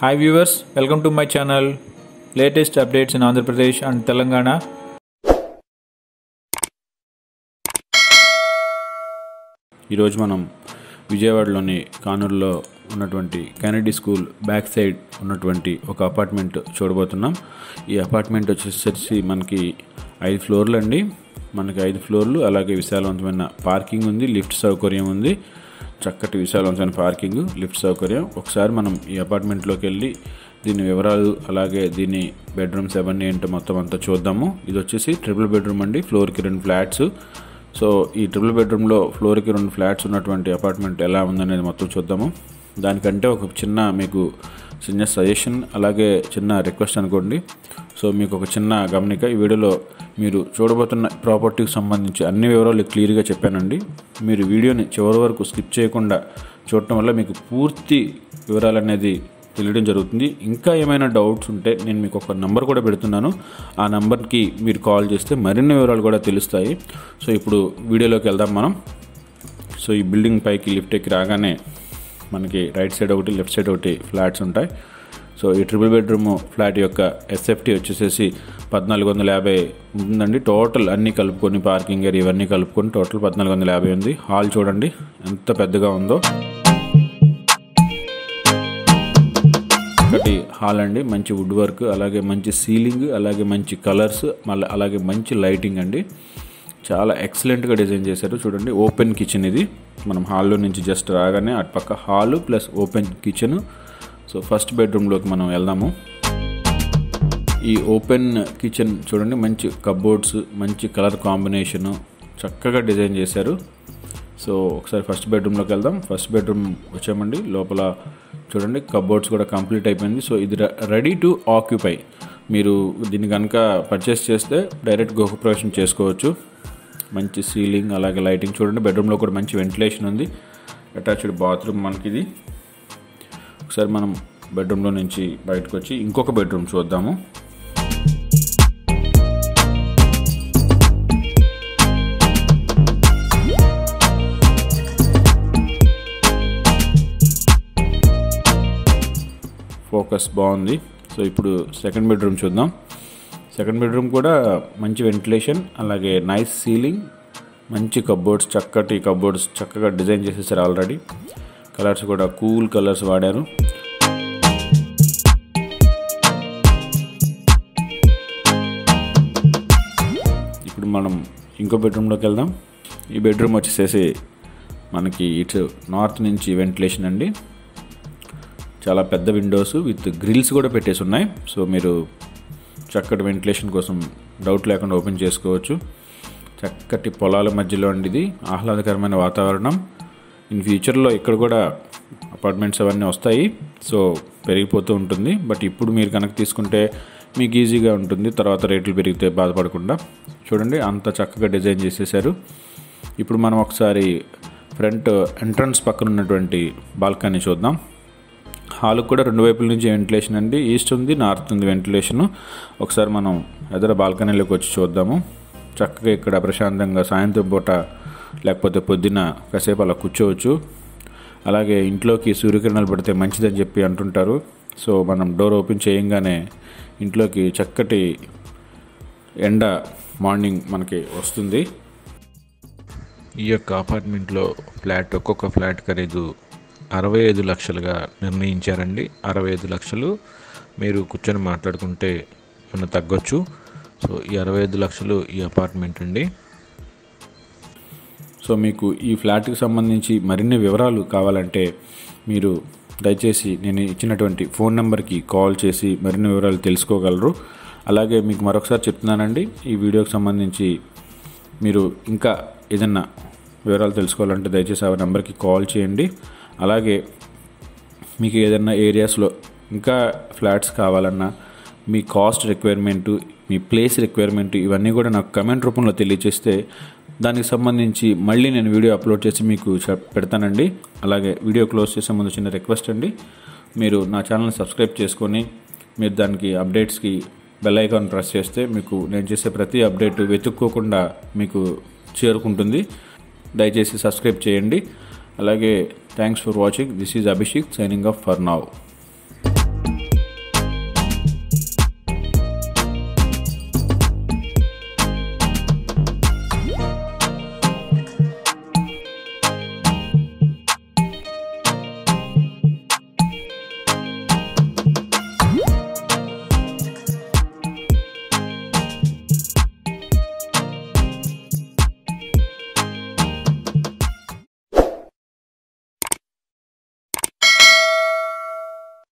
Hi viewers, welcome to my channel. Latest updates in Andhra Pradesh and Telangana. ఈరోజు మనం విజయవాడలోని కానూరులో ఉన్నటువంటి Kennedy school back side ఉన్నటువంటి ఒక అపార్ట్మెంట్ చూడబోతున్నాం ఈ అపార్ట్మెంట్ వచ్చేసరికి మనకి ఐదు ఫ్లోర్లు అండి మనకి ఐదు ఫ్లోర్లు అలాగే విశాలవంతమైన పార్కింగ్ ఉంది లిఫ్ట్ సౌకర్యం ఉంది చక్కటి విశాలవంతమైన పార్కింగ్ లిఫ్ట్ సౌకర్యం ఒకసారి మనం ఈ అపార్ట్మెంట్లోకి వెళ్ళి దీని వివరాలు అలాగే దీని బెడ్రూమ్స్ అవన్నీ ఏంటో మొత్తం అంతా చూద్దాము ఇది వచ్చేసి ట్రిపుల్ బెడ్రూమ్ అండి ఫ్లోర్కి రెండు ఫ్లాట్స్ సో ఈ ట్రిపుల్ బెడ్రూమ్లో ఫ్లోర్కి రెండు ఫ్లాట్స్ ఉన్నటువంటి అపార్ట్మెంట్ ఎలా ఉందనేది మొత్తం చూద్దాము దానికంటే ఒక చిన్న మీకు చిన్న సజెషన్ అలాగే చిన్న రిక్వెస్ట్ అనుకోండి సో మీకు ఒక చిన్న గమనిక ఈ వీడియోలో మీరు చూడబోతున్న ప్రాపర్టీకి సంబంధించి అన్ని వివరాలు క్లియర్గా చెప్పానండి మీరు వీడియోని చివరి వరకు స్కిప్ చేయకుండా చూడటం వల్ల మీకు పూర్తి వివరాలు అనేది తెలియడం జరుగుతుంది ఇంకా ఏమైనా డౌట్స్ ఉంటే నేను మీకు ఒక నంబర్ కూడా పెడుతున్నాను ఆ నంబర్కి మీరు కాల్ చేస్తే మరిన్ని వివరాలు కూడా తెలుస్తాయి సో ఇప్పుడు వీడియోలోకి వెళ్దాం మనం సో ఈ బిల్డింగ్ పైకి లిఫ్ట్ ఎక్కి రాగానే మనకి రైట్ సైడ్ ఒకటి లెఫ్ట్ సైడ్ ఒకటి ఫ్లాట్స్ ఉంటాయి సో ఈ ట్రిపుల్ బెడ్రూమ్ ఫ్లాట్ యొక్క ఎస్ఎఫ్టీ వచ్చేసేసి పద్నాలుగు వందల యాభై ఉందండి టోటల్ అన్నీ కలుపుకొని పార్కింగ్ ఏరియా ఇవన్నీ కలుపుకొని టోటల్ పద్నాలుగు వందల యాభై ఉంది హాల్ చూడండి ఎంత పెద్దగా ఉందో ఒకటి హాల్ అండి మంచి వుడ్ వర్క్ అలాగే మంచి సీలింగ్ అలాగే మంచి కలర్స్ మళ్ళీ అలాగే మంచి లైటింగ్ అండి చాలా ఎక్సలెంట్గా డిజైన్ చేశారు చూడండి ఓపెన్ కిచెన్ ఇది మనం హాల్లో నుంచి జస్ట్ రాగానే అటు పక్క hall plus open kitchen so first బెడ్రూమ్లోకి మనం వెళ్దాము ఈ ఓపెన్ కిచెన్ చూడండి మంచి కబోర్డ్స్ మంచి కలర్ కాంబినేషను చక్కగా డిజైన్ చేశారు సో ఒకసారి ఫస్ట్ బెడ్రూమ్లోకి వెళ్దాం ఫస్ట్ బెడ్రూమ్ వచ్చామండి లోపల చూడండి కబోర్డ్స్ కూడా కంప్లీట్ అయిపోయింది సో ఇది రెడీ టు ఆక్యుపై మీరు దీన్ని కనుక పర్చేస్ చేస్తే డైరెక్ట్ గృహప్రవేశం చేసుకోవచ్చు మంచి సీలింగ్ అలాగే లైటింగ్ చూడండి బెడ్రూమ్లో కూడా మంచి వెంటిలేషన్ ఉంది అటాచ్డ్ బాత్రూమ్ మనకి ఇది ఒకసారి మనం బెడ్రూమ్లో నుంచి బయటకు వచ్చి ఇంకొక బెడ్రూమ్ చూద్దాము ఫోకస్ బాగుంది సో ఇప్పుడు సెకండ్ బెడ్రూమ్ చూద్దాం సెకండ్ బెడ్రూమ్ కూడా మంచి వెంటిలేషన్ అలాగే నైస్ సీలింగ్ మంచి కబోర్డ్స్ చక్కటి కబోర్డ్స్ చక్కగా డిజైన్ చేసేసారు ఆల్రెడీ కలర్స్ కూడా కూల్ కలర్స్ వాడారు ఇప్పుడు మనం ఇంకో బెడ్రూమ్లోకి వెళ్దాం ఈ బెడ్రూమ్ వచ్చేసేసి మనకి ఇటు నార్త్ నుంచి వెంటిలేషన్ అండి చాలా పెద్ద విండోస్ విత్ గ్రిల్స్ కూడా పెట్టేసి ఉన్నాయి సో మీరు చక్కటి వెంటిలేషన్ కోసం డౌట్ లేకుండా ఓపెన్ చేసుకోవచ్చు చక్కటి పొలాల మధ్యలో అండి ఇది ఆహ్లాదకరమైన వాతావరణం ఇన్ ఫ్యూచర్లో ఇక్కడ కూడా అపార్ట్మెంట్స్ అవన్నీ వస్తాయి సో పెరిగిపోతూ ఉంటుంది బట్ ఇప్పుడు మీరు కనుక తీసుకుంటే మీకు ఈజీగా ఉంటుంది తర్వాత రేట్లు పెరిగితే బాధపడకుండా చూడండి అంత చక్కగా డిజైన్ చేసేసారు ఇప్పుడు మనం ఒకసారి ఫ్రంట్ ఎంట్రన్స్ పక్కన ఉన్నటువంటి బాల్కనీ చూద్దాం హాల్కి కూడా రెండు వైపుల నుంచి వెంటిలేషన్ అండి ఈస్ట్ ఉంది నార్త్ ఉంది వెంటిలేషన్ ఒకసారి మనం ఎదర బాల్కనీలోకి వచ్చి చూద్దాము చక్కగా ఇక్కడ ప్రశాంతంగా సాయంత్రం పూట లేకపోతే పొద్దున కాసేపు అలా కూర్చోవచ్చు అలాగే ఇంట్లోకి సూర్యకిరణాలు పడితే మంచిదని చెప్పి అంటుంటారు సో మనం డోర్ ఓపెన్ చేయంగానే ఇంట్లోకి చక్కటి ఎండ మార్నింగ్ మనకి వస్తుంది ఈ యొక్క అపార్ట్మెంట్లో ఫ్లాట్ ఒక్కొక్క ఫ్లాట్ ఖరీదు అరవై ఐదు లక్షలుగా నిర్ణయించారండి అరవై ఐదు లక్షలు మీరు కూర్చొని మాట్లాడుకుంటే ఏమైనా తగ్గొచ్చు సో ఈ అరవై ఐదు లక్షలు ఈ అపార్ట్మెంట్ అండి సో మీకు ఈ ఫ్లాట్కి సంబంధించి మరిన్ని వివరాలు కావాలంటే మీరు దయచేసి నేను ఇచ్చినటువంటి ఫోన్ నెంబర్కి కాల్ చేసి మరిన్ని వివరాలు తెలుసుకోగలరు అలాగే మీకు మరొకసారి చెప్తున్నానండి ఈ వీడియోకి సంబంధించి మీరు ఇంకా ఏదన్నా వివరాలు తెలుసుకోవాలంటే దయచేసి ఆ నెంబర్కి కాల్ చేయండి అలాగే మీకు ఏదైనా ఏరియాస్లో ఇంకా ఫ్లాట్స్ కావాలన్నా మీ కాస్ట్ రిక్వైర్మెంటు మీ ప్లేస్ రిక్వైర్మెంట్ ఇవన్నీ కూడా నాకు కమెంట్ రూపంలో తెలియజేస్తే దానికి సంబంధించి మళ్ళీ నేను వీడియో అప్లోడ్ చేసి మీకు చెప్- పెడతానండి అలాగే వీడియో క్లోజ్ చేసే ముందు చిన్న రిక్వెస్ట్ అండి మీరు నా ఛానల్ని సబ్స్క్రైబ్ చేసుకొని మీరు దానికి అప్డేట్స్కి బెల్ ఐకాన్ ప్రెస్ చేస్తే మీకు నేను చేసే ప్రతి అప్డేట్ వెతుక్కోకుండా మీకు చేరుకుంటుంది దయచేసి సబ్స్క్రైబ్ చేయండి అలాగే thanks for watching this is Abhishek signing off for now